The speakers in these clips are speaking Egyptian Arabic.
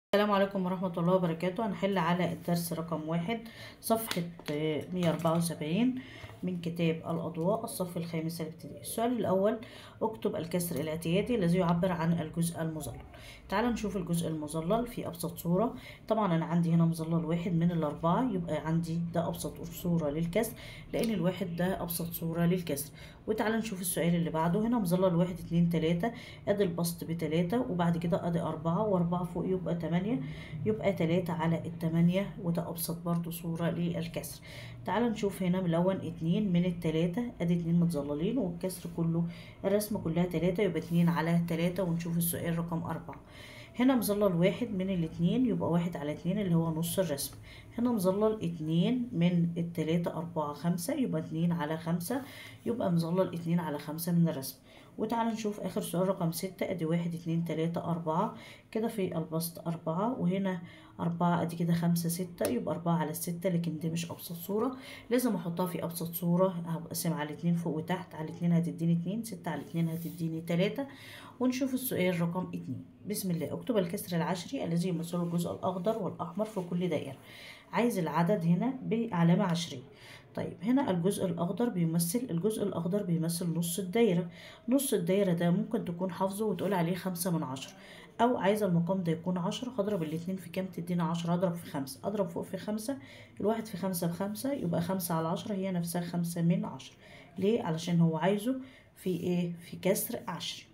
السلام عليكم ورحمة الله وبركاته هنحل على الدرس رقم واحد صفحة مية أربعة وسبعين من كتاب الأضواء الصف الخامس الابتدائي السؤال الأول اكتب الكسر الاعتيادي الذي يعبر عن الجزء المظلل تعال نشوف الجزء المظلل في أبسط صورة طبعا أنا عندي هنا مظلل واحد من الأربعة يبقى عندي ده أبسط صورة للكسر لأن الواحد ده أبسط صورة للكسر وتعال نشوف السؤال اللي بعده هنا مظلل واحد اتنين تلاتة ادي البسط بتلاتة وبعد كده ادي أربعة وأربعة فوق يبقى تمانية يبقى تلاتة على التمانية وده أبسط برضو صورة للكسر تعال نشوف هنا ملون اتنين من التلاتة ادي اتنين متظللين والكسر كله الرسمة كلها تلاتة يبقى اتنين على تلاتة ونشوف السؤال رقم أربعة هنا مظلل واحد من الاتنين يبقى واحد على اتنين اللي هو نص الرسم هنا مظلل اتنين من التلاتة أربعة خمسة يبقى اتنين على خمسة يبقى مظلل اتنين على خمسة من الرسم وتعالى نشوف آخر سؤال رقم ستة أدي واحد اتنين تلاتة أربعة كده في البسط أربعة وهنا أربعة أدي كده خمسة ستة يبقى أربعة على الستة لكن دي مش أبسط صورة لازم أحطها في أبسط صورة هقسم على اتنين فوق وتحت على اتنين هتديني اتنين ستة على اتنين هتديني تلاتة ونشوف السؤال رقم اتنين بسم الله اكتب الكسر العشري الذي يمثل الجزء الأخضر والأحمر في كل دائرة عايز العدد هنا بعلامة عشرية طيب هنا الجزء الأخضر بيمثل الجزء الأخضر بيمثل نص الدايرة نص الدايرة ده ممكن تكون حافظه وتقول عليه خمسة من عشرة أو عايزة المقام ده يكون عشرة هضرب الاتنين في كام تدينا عشرة أضرب في خمسة أضرب فوق في خمسة الواحد في خمسة بخمسة يبقى خمسة على عشرة هي نفسها خمسة من عشرة ليه؟ علشان هو عايزه في إيه؟ في كسر عشري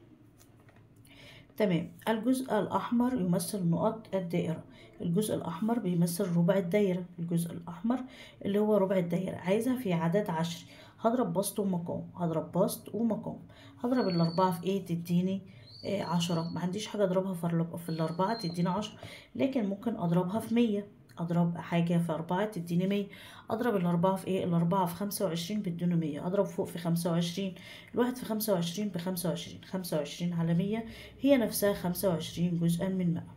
تمام الجزء الأحمر يمثل نقط الدائرة الجزء الأحمر بيمثل ربع الدايرة الجزء الأحمر اللي هو ربع الدايرة عايزها في عدد عشري هضرب بسط ومقام هضرب بسط ومقام هضرب الأربعة في إيه تديني إيه عشرة ما عنديش حاجة أضربها في الأربعة تديني عشرة لكن ممكن أضربها في مية أضرب حاجة في أربعة تديني مية أضرب الأربعة في إيه الأربعة في خمسة وعشرين بتديني مية أضرب فوق في خمسة وعشرين الواحد في خمسة وعشرين بخمسة وعشرين خمسة وعشرين على مية هي نفسها خمسة وعشرين جزءا من مئة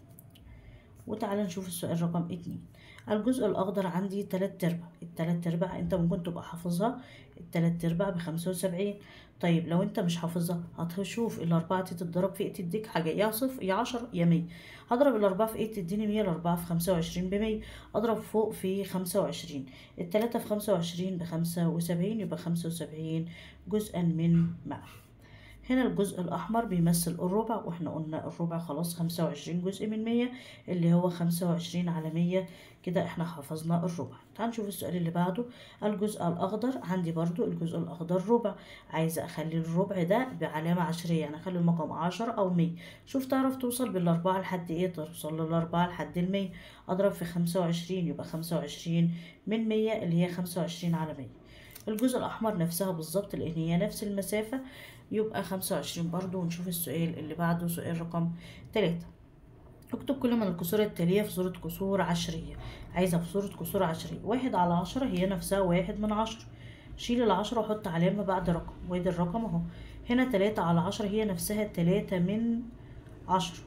وتعالى نشوف السؤال رقم اتنين الجزء الأخضر عندي تلات أرباع التلات أرباع أنت ممكن تبقى حافظها التلات أرباع بخمسة وسبعين طيب لو أنت مش حافظها هتشوف الأربعة دي تتضرب في إيه تديك حاجة يا صفر يا عشرة يا مية هضرب الأربعة في إيه تديني مية الأربعة في خمسة وعشرين بمية أضرب فوق في خمسة وعشرين التلاتة في خمسة وعشرين بخمسة وسبعين يبقى خمسة وسبعين جزءا من مئة هنا الجزء الأحمر بيمثل الربع واحنا قلنا الربع خلاص خمسة وعشرين جزء من مية اللي هو خمسة وعشرين على مية كده احنا حفظنا الربع تعال نشوف السؤال اللي بعده الجزء الأخضر عندي برضو الجزء الأخضر ربع عايزة أخلي الربع ده بعلامة عشرية يعني أخلي المقام عشرة أو مية شوف تعرف توصل بالأربعة لحد إيه توصل للأربعة لحد المية أضرب في خمسة وعشرين يبقى خمسة وعشرين من مية اللي هي خمسة وعشرين على مية الجزء الأحمر نفسها بالظبط لأن هي نفس المسافة يبقى خمسة وعشرين برضو ونشوف السؤال اللي بعده سؤال رقم تلاتة اكتب كل من الكسور التالية في صورة كسور عشرية عايزة في صورة كسور عشرية واحد على عشرة هي نفسها واحد من عشرة شيل العشرة وحط علامة بعد رقم وادي الرقم اهو هنا تلاتة على عشرة هي نفسها تلاتة من عشرة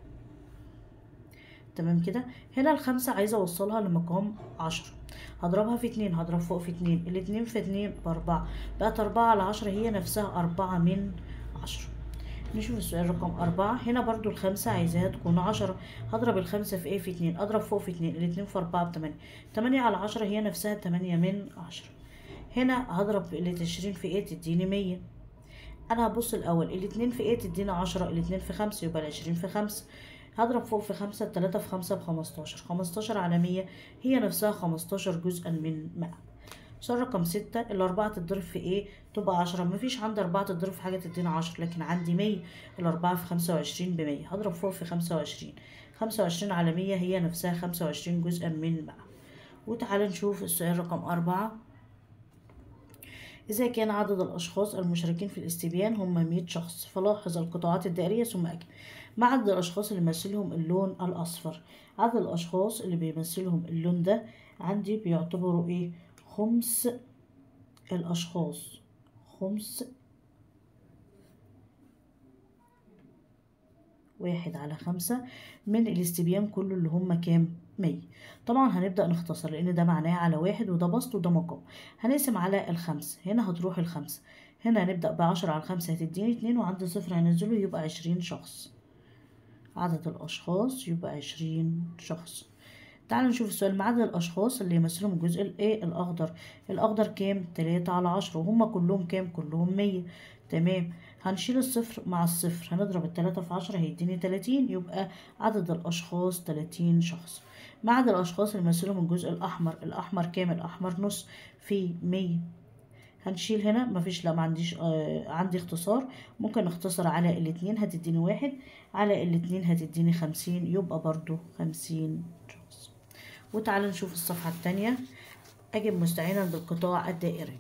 تمام كده هنا الخمسة عايزة اوصلها لمقام عشرة هضربها في اتنين هضرب فوق في اتنين الاتنين في اتنين باربعة بقت اربعة على عشرة هي نفسها اربعة من عشرة نشوف السؤال رقم أربعة هنا برضو الخمسة عايزاها تكون عشرة هضرب الخمسة في ايه في اتنين اضرب فوق في اتنين الاتنين في اربعة بتمانية تمانية على عشرة هي نفسها تمانية من عشرة هنا هضرب العشرين في ايه تديني مية انا هبص الاول الاتنين في ايه تدينا عشرة الاتنين في خمسة يبقى العشرين في خمسة هضرب فوق في خمسة التلاتة في خمسة بخمستاشر خمستاشر على مية هي نفسها خمستاشر جزءا من مئة سؤال رقم ستة الأربعة تتضرب في ايه تبقى عشرة مفيش عندي أربعة تتضرب في حاجة تدينا عشرة لكن عندي مية الأربعة في خمسة وعشرين بمية هضرب فوق في خمسة وعشرين خمسة وعشرين على مية هي نفسها خمسة وعشرين جزءا من مئة وتعالى نشوف السؤال رقم أربعة إذا كان عدد الأشخاص المشاركين في الاستبيان هم مية شخص فلاحظ القطاعات الدائرية ثم أكمل ما عدد الأشخاص اللي يمثلهم اللون الأصفر عدد الأشخاص اللي بيمثلهم اللون ده عندي بيعتبروا إيه خمس الأشخاص خمس واحد على خمسة من الاستبيان كله اللي هم كام مية طبعا هنبدأ نختصر لأن ده معناه على واحد وده بسط وده مقام هنقسم على الخمسة هنا هتروح الخمسة هنا هنبدأ بعشرة على الخمسة هتديني اتنين وعند صفر هنزله يبقى عشرين شخص عدد الأشخاص يبقى عشرين شخص تعالوا نشوف السؤال ما عدد الأشخاص اللي يمثلهم الجزء الإيه الأخضر الأخضر كام تلاتة على عشرة وهم كلهم كام كلهم مية تمام هنشيل الصفر مع الصفر هنضرب التلاتة في عشرة هيديني تلاتين يبقى عدد الأشخاص تلاتين شخص ما عدد الأشخاص اللي يمثلهم الجزء الأحمر الأحمر كام الأحمر نص في مية هنشيل هنا مفيش لا ما عنديش آه عندي اختصار ممكن نختصر على الاتنين هتديني واحد على الاتنين هتديني خمسين يبقى برضو خمسين شخص وتعالى نشوف الصفحة التانية أجب مستعينا بالقطاع الدائري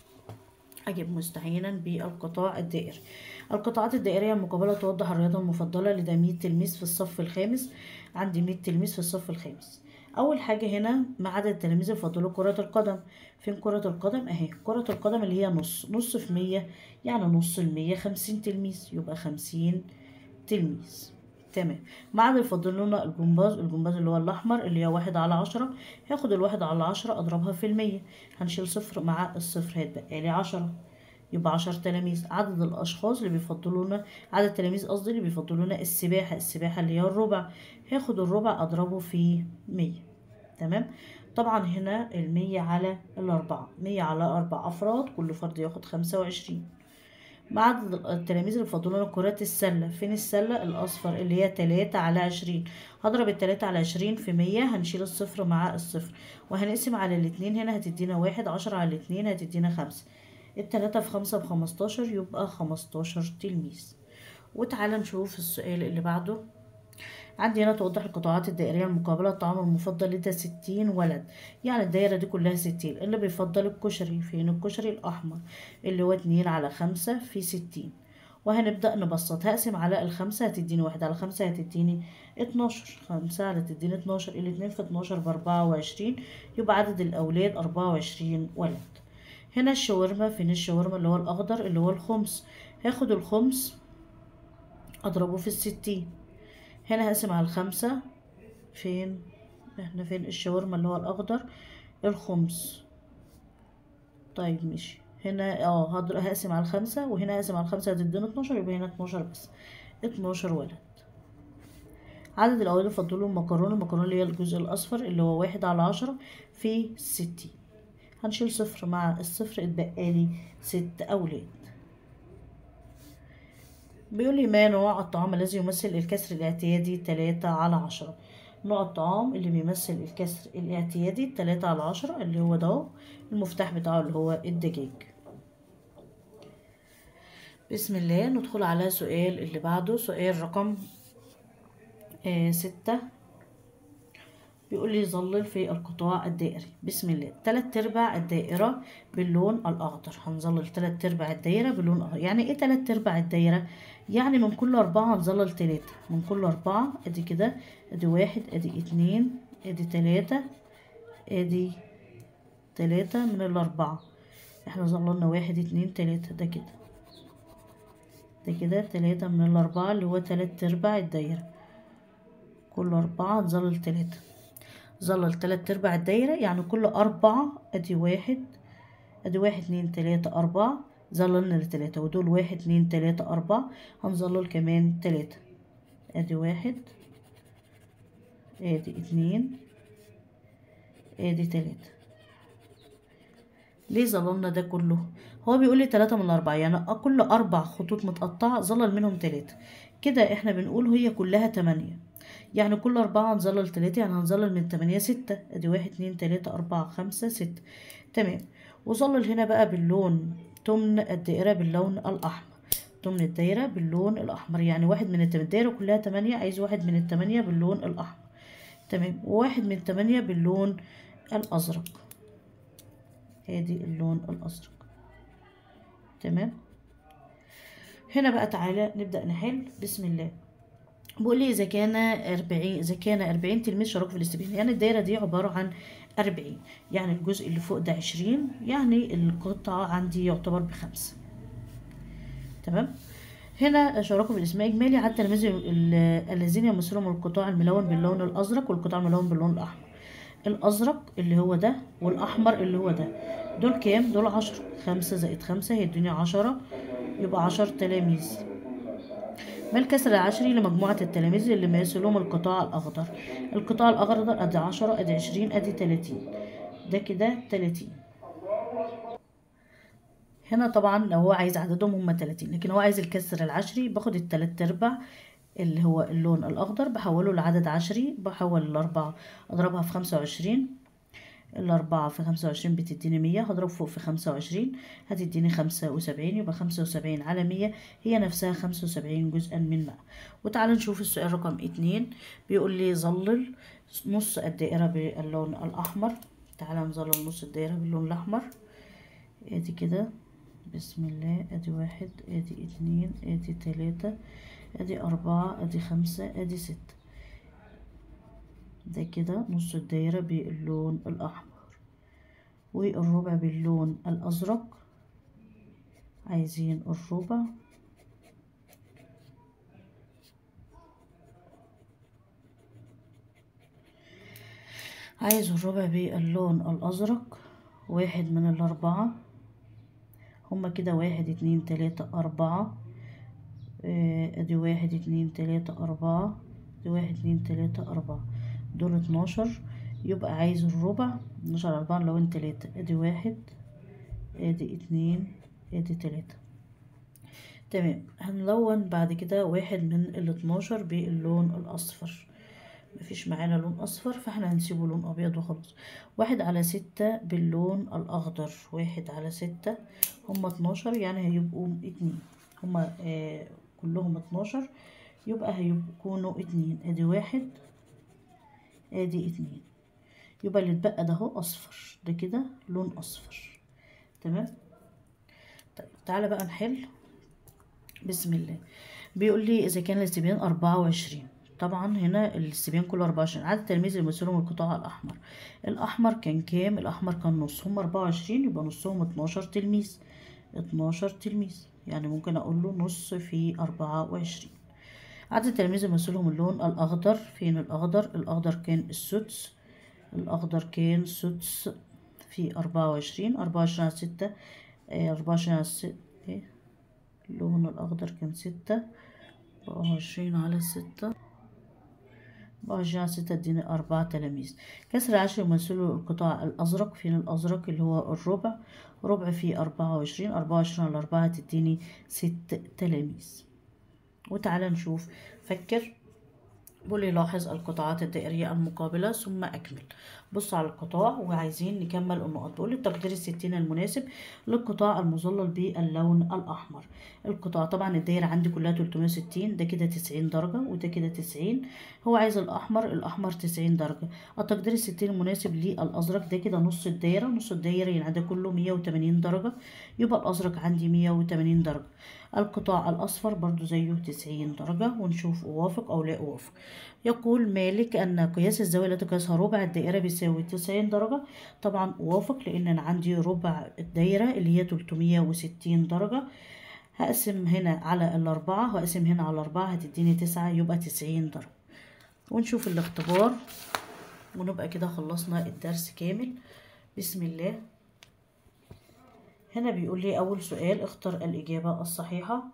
أجب مستعينا بالقطاع الدائري القطاعات الدائرية المقابلة توضح الرياضة المفضلة لدى 100 تلميذ في الصف الخامس عندي 100 تلميذ في الصف الخامس أول حاجة هنا ما عدد التلاميذ يفضلوا كرة القدم فين كرة القدم أهي كرة القدم اللي هي نص نص في مية يعني نص المية خمسين تلميذ يبقى خمسين تلميذ تمام ما عدا يفضلون الجمباز الجمباز اللي هو الأحمر اللي هي واحد على عشرة هاخد الواحد على عشرة أضربها في المية هنشيل صفر مع الصفر هيتبقى لي عشرة يبقى عشر تلاميذ عدد الأشخاص اللي بيفضلون عدد التلاميذ قصدي اللي بيفضلون السباحة السباحة اللي هي الربع هاخد الربع أضربه في مية تمام طبعا هنا المية على الأربعة مية على أربع أفراد كل فرد ياخد خمسة وعشرين مع عدد التلاميذ اللي بيفضلون كرات السلة فين السلة الأصفر اللي هي تلاتة على عشرين هضرب التلاتة على عشرين في مية هنشيل الصفر مع الصفر وهنقسم على الاتنين هنا هتدينا واحد عشرة على الاتنين هتدينا خمسة التلاتة في خمسة بخمستاشر يبقى خمستاشر تلميذ وتعالى نشوف السؤال اللي بعده عندي هنا توضح القطاعات الدائرية المقابلة الطعام المفضل لدى ستين ولد يعني الدايرة دي كلها ستين اللي بيفضل الكشري فين الكشري الأحمر اللي هو اتنين على خمسة في ستين وهنبدأ نبسط هقسم على الخمسة هتديني واحد على خمسة هتديني اتناشر خمسة على تديني اتناشر الاتنين في اتناشر بأربعة وعشرين يبقى عدد الأولاد أربعة وعشرين ولد هنا الشاورما فين الشاورما اللي هو الأخضر اللي هو الخمس هاخد الخمس أضربه في الستين هنا هقسم على الخمسة فين احنا فين الشاورما اللي هو الأخضر الخمس طيب ماشي هنا اه هقسم على الخمسة وهنا هقسم على الخمسة هتدينا اتناشر يبقى هنا اتناشر بس اتناشر ولد عدد الأولاد يفضلوا المكرونة المكرونة اللي هي الجزء الأصفر اللي هو واحد على عشرة في ستين هنشيل صفر مع الصفر اتبقى لي ست أولاد بيقول لي ما نوع الطعام الذي يمثل الكسر الاعتيادي تلاتة على عشرة نوع الطعام اللي بيمثل الكسر الاعتيادي تلاتة على عشرة اللي هو ده المفتاح بتاعه اللي هو الدجاج بسم الله ندخل على سؤال اللي بعده سؤال رقم آه ستة بيقول لي ظلل في القطاع الدائري بسم الله تلات ارباع الدائرة باللون الأخضر هنظلل تلات ارباع الدائرة باللون الأخضر يعني ايه تلات ارباع الدائرة يعني من كل أربعة هنظلل تلاتة من كل أربعة ادي كده ادي واحد ادي اتنين ادي تلاتة ادي تلاتة من الأربعة احنا ظللنا واحد اتنين تلاتة ده كده ده كده تلاتة من الأربعة اللي هو تلات ارباع الدايرة كل أربعة هنظلل تلاتة ظلل تلات ارباع الدايرة يعني كل أربعة ادي واحد ادي واحد اتنين تلاتة أربعة ظللنا لتلاتة ودول واحد اتنين تلاتة أربعة هنظلل كمان تلاتة ادي واحد ادي اتنين ادي تلاتة ليه ظللنا ده كله هو بيقول لي تلاتة من أربعة يعني كل أربع خطوط متقطعة ظلل منهم تلاتة كده احنا بنقول هي كلها تمانية يعني كل أربعة هنظلل تلاتة يعني هنظلل من تمانية ستة ادي واحد اتنين تلاتة أربعة خمسة ستة تمام وظلل هنا بقى باللون تمن الدائرة باللون الأحمر تمن الدايرة باللون الأحمر يعني واحد من التمانية الدايرة كلها تمانية عايز واحد من التمانية باللون الأحمر تمام وواحد من التمانية باللون الأزرق ادي اللون الأزرق تمام هنا بقى تعالى نبدأ نحل بسم الله بيقول لي إذا كان أربعين إذا كان أربعين تلميذ شاركوا في الاستبيان يعني الدايرة دي عبارة عن أربعين يعني الجزء اللي فوق ده عشرين يعني القطعة عندي يعتبر بخمسة تمام هنا شاركوا في الاسم إجمالي عدد التلاميذ الذين يمثلهم القطاع الملون باللون الأزرق والقطاع الملون باللون الأحمر الأزرق اللي هو ده والأحمر اللي هو ده دول كام؟ دول عشرة خمسة زائد خمسة هيدوني عشرة يبقى عشر تلاميذ ما الكسر العشري لمجموعة التلاميذ اللي ميسلهم القطاع الأخضر القطاع الأخضر أدي عشرة أدي عشرين أدي تلاتين ده كده تلاتين هنا طبعا لو هو عايز عددهم هما تلاتين لكن هو عايز الكسر العشري باخد التلات أرباع اللي هو اللون الأخضر بحوله لعدد عشري بحول الأربعة أضربها في خمسة وعشرين الأربعة في خمسة وعشرين بتديني مية هضرب فوق في خمسة وعشرين هتديني خمسة وسبعين يبقى خمسة وسبعين على مية هي نفسها خمسة وسبعين جزءا من مئة وتعال نشوف السؤال رقم اتنين بيقول لي ظلل نص الدائرة باللون الأحمر تعال نظلل نص الدائرة باللون الأحمر ادي كده بسم الله ادي واحد ادي اتنين ادي تلاتة ادي اربعة ادي خمسة ادي ستة ده كده نص الدايرة باللون الأحمر والربع باللون الأزرق عايزين الربع عايز الربع باللون الأزرق واحد من الأربعة هما كده واحد اتنين تلاتة أربعة ادي واحد اتنين تلاتة أربعة ادي واحد اتنين تلاتة أربعة دول اتناشر يبقى عايز الربع اتناشر أربعة لو تلاتة ادي واحد ادي اتنين ادي تلاتة تمام هنلون بعد كده واحد من الاتناشر باللون الأصفر مفيش معانا لون أصفر فاحنا هنسيبه لون أبيض وخلاص واحد على ستة باللون الأخضر واحد على ستة هما اتناشر يعني هيبقوا اتنين هما آه كلهم اتناشر يبقى هيكونوا اتنين ادي واحد ادي اتنين يبقى اللي اتبقى ده هو اصفر ده كده لون اصفر تمام طيب تعالى بقى نحل بسم الله بيقول لي اذا كان الاستبيان اربعة وعشرين طبعا هنا الاستبيان كله اربعة وعشرين عدد التلاميذ اللي مثلهم القطاع الاحمر الاحمر كان كام الاحمر كان نص هم اربعة وعشرين يبقى نصهم اتناشر تلميذ اتناشر تلميذ يعني ممكن اقول له نص في اربعة وعشرين عدد التلاميذ يمثلهم اللون الأخضر فين الأخضر الأخضر كان السدس الأخضر كان سدس في أربعة وعشرين أربعة وعشرين على ستة أربعة وعشرين على ستة اللون الأخضر كان ستة أربعة وعشرين على ستة أربعة وعشرين على ستة اديني أربعة تلاميذ كسر عشر يمثله القطاع الأزرق فين الأزرق اللي هو الربع ربع في أربعة وعشرين أربعة وعشرين على أربعة تديني ست تلاميذ وتعالى نشوف فكر بقول لاحظ القطاعات الدائرية المقابلة ثم أكمل بص على القطاع وعايزين نكمل النقط بقول التقدير الستين المناسب للقطاع المظلل باللون الأحمر القطاع طبعا الدايرة عندي كلها 360 ده كده 90 درجة وده كده 90 هو عايز الأحمر الأحمر 90 درجة التقدير الستين المناسب للأزرق ده كده نص الدايرة نص الدايرة يعني ده كله 180 درجة يبقى الأزرق عندي 180 درجة القطاع الأصفر برضو زيه 90 درجة ونشوف أوافق أو لا أوافق يقول مالك أن قياس الزاوية التي قياسها ربع الدائرة بيساوي 90 درجة طبعا أوافق لأن أنا عندي ربع الدايرة اللي هي 360 درجة هقسم هنا على الأربعة وأقسم هنا على الأربعة هتديني تسعة يبقى 90 درجة ونشوف الاختبار ونبقى كده خلصنا الدرس كامل بسم الله هنا بيقول لي أول سؤال اختر الإجابة الصحيحة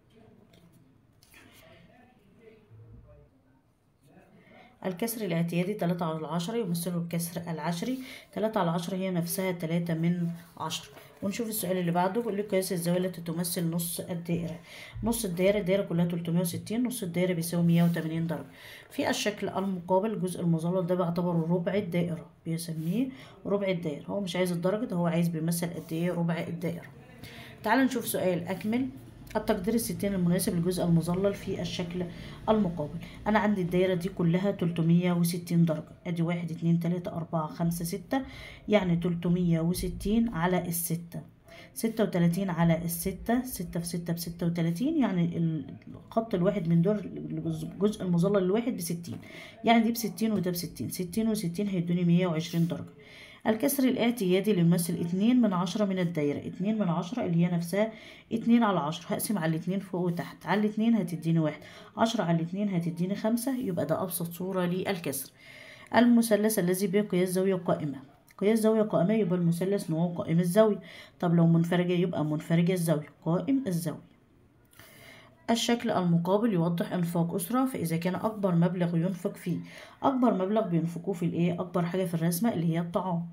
الكسر الاعتيادي تلاتة على العشرة يمثل الكسر العشري تلاتة على العشرة هي نفسها تلاتة من عشرة ونشوف السؤال اللي بعده بيقول لي قياس الزاوية التي تمثل نص الدائرة نص الدائرة الدائرة كلها 360 نص الدائرة بيساوي 180 درجة في الشكل المقابل الجزء المظلل ده بعتبره ربع الدائرة بيسميه ربع الدائرة هو مش عايز الدرجة ده هو عايز بيمثل قد ايه ربع الدائرة تعال نشوف سؤال أكمل التقدير الستين المناسب للجزء المظلل في الشكل المقابل أنا عندي الدايرة دي كلها 360 درجة أدي واحد اتنين تلاتة أربعة خمسة ستة يعني 360 على الستة ستة وتلاتين على الستة ستة في ستة بستة وتلاتين يعني الخط الواحد من دول الجزء المظلل الواحد بستين يعني دي بستين وده بستين ستين وستين هيدوني مية وعشرين درجة الكسر الاعتيادي اللي يمثل اتنين من عشرة من الدايرة اتنين من عشرة اللي هي نفسها اتنين على عشرة هقسم على الاتنين فوق وتحت على الاتنين هتديني واحد عشرة على الاتنين هتديني خمسة يبقى ده أبسط صورة للكسر المثلث الذي به قياس زاوية قائمة قياس زاوية قائمة يبقى المثلث نوعه قائم الزاوية طب لو منفرجة يبقى منفرجة الزاوية قائم الزاوية الشكل المقابل يوضح انفاق أسرة فإذا كان أكبر مبلغ ينفق فيه أكبر مبلغ بينفقوه في الإيه أكبر حاجة في الرسمة اللي هي الطعام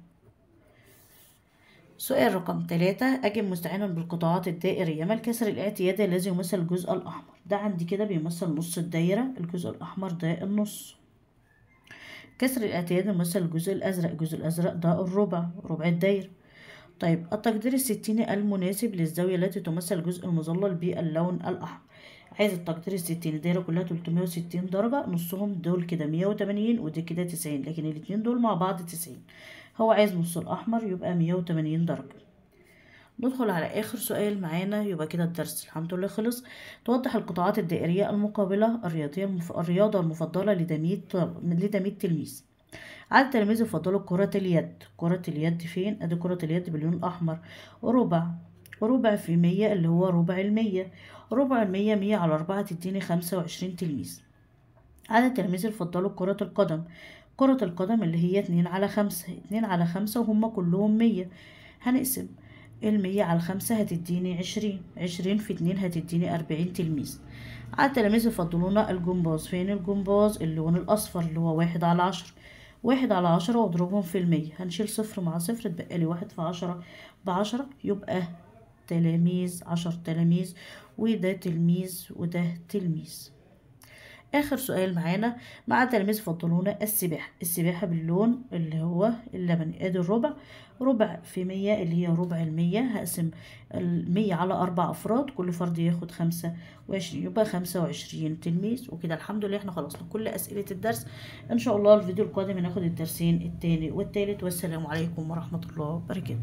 سؤال رقم ثلاثة أجب مستعينا بالقطاعات الدائرية ما الكسر الاعتيادي الذي يمثل الجزء الأحمر ده عندي كده بيمثل نص الدايرة الجزء الأحمر ده النص كسر الاعتيادي يمثل الجزء الأزرق الجزء الأزرق ده الربع ربع الدايرة طيب التقدير الستيني المناسب للزاوية التي تمثل الجزء المظلل باللون الأحمر عايز التقدير الستيني الدايرة كلها 360 درجة نصهم دول كده 180 ودي كده 90 لكن الاتنين دول مع بعض 90 هو عايز نص الأحمر يبقى 180 درجة ندخل على آخر سؤال معانا يبقى كده الدرس الحمد لله خلص توضح القطاعات الدائرية المقابلة الرياضية المف... الرياضة المفضلة لدمية لدمية تلميذ عدد التلاميذ يفضلوا كرة اليد كرة اليد فين؟ ادي كرة اليد باللون الأحمر ربع ربع في مية اللي هو ربع المية ربع المية مية على أربعة تديني خمسة وعشرين تلميذ عدد التلاميذ يفضلوا كرة القدم كرة القدم اللي هي اتنين على خمسة اتنين على خمسة وهم كلهم مية هنقسم المية على خمسة هتديني عشرين عشرين في اتنين هتديني أربعين تلميذ عدد التلاميذ يفضلون الجمباز فين الجمباز اللون الأصفر اللي هو واحد على عشرة واحد على عشرة واضربهم في المية هنشيل صفر مع صفر اتبقى لي واحد في عشرة بعشرة يبقى تلاميذ عشر تلاميذ وده تلميذ وده تلميذ آخر سؤال معانا مع تلاميذ يفضلون السباحة السباحة باللون اللي هو اللبني ادي الربع ربع في مية اللي هي ربع المية هقسم المية على أربع أفراد كل فرد ياخد خمسة وعشرين يبقى خمسة وعشرين تلميذ وكده الحمد لله احنا خلصنا كل أسئلة الدرس إن شاء الله الفيديو القادم هناخد الدرسين التاني والتالت والسلام عليكم ورحمة الله وبركاته